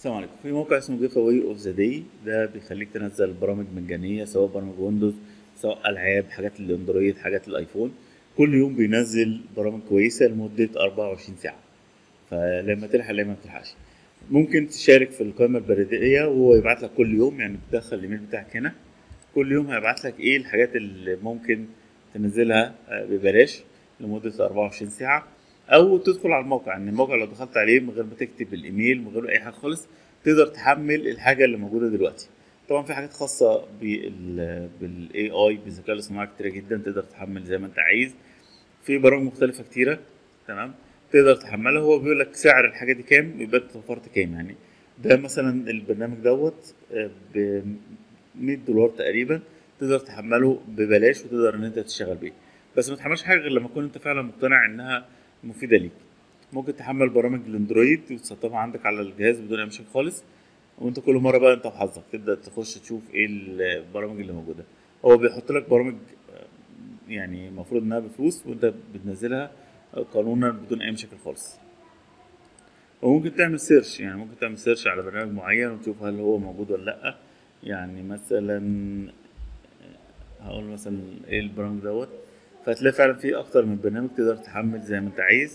السلام عليكم في موقع اسمه جيف اواي اوف ذا داي ده بيخليك تنزل برامج مجانيه سواء برامج ويندوز سواء العاب حاجات الاندرويد حاجات الايفون كل يوم بينزل برامج كويسه لمده 24 ساعه فلما تلحق لما ما تلحقش ممكن تشارك في القائمه البريديه وهو يبعت لك كل يوم يعني بتدخل الايميل بتاعك هنا كل يوم هيبعت لك ايه الحاجات اللي ممكن تنزلها آه، ببلاش لمده 24 ساعه او تدخل على الموقع ان الموقع لو دخلت عليه من غير ما تكتب الايميل من غير اي حاجه خالص تقدر تحمل الحاجه اللي موجوده دلوقتي طبعا في حاجات خاصه بالاي اي بالذكاء الاصطناعي كتيره جدا تقدر تحمل زي ما انت عايز في برامج مختلفه كتيره تمام تقدر تحملها هو بيقول لك سعر الحاجه دي كام يبقى انت وفرت كام يعني ده مثلا البرنامج دوت ب 100 دولار تقريبا تقدر تحمله ببلاش وتقدر ان انت تشتغل بيه بس ما تحملش حاجه غير لما تكون انت فعلا مقتنع انها مفيده ليك ممكن تحمل برامج الاندرويد وتسطبها عندك على الجهاز بدون اي مشاكل خالص وانت كل مره بقى انت وحظك تبدا تخش تشوف ايه البرامج اللي موجوده هو بيحط لك برامج آه، يعني المفروض انها بفلوس وانت بتنزلها قانونا بدون اي مشاكل خالص وممكن تعمل سيرش يعني ممكن تعمل سيرش على برنامج معين وتشوف هل هو موجود ولا لا يعني مثلا آه، هقول مثلا ايه البرنامج دوت فهتلاقي فعلا في اكتر من برنامج تقدر تحمل زي ما انت عايز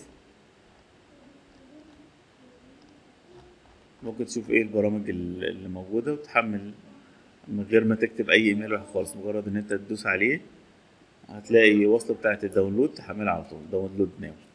ممكن تشوف ايه البرامج ال- اللي موجودة وتحمل من غير ما تكتب اي ايميل واحد خالص مجرد ان انت تدوس عليه هتلاقي وصلة بتاعة الداونلود تحملها على طول داونلود ناو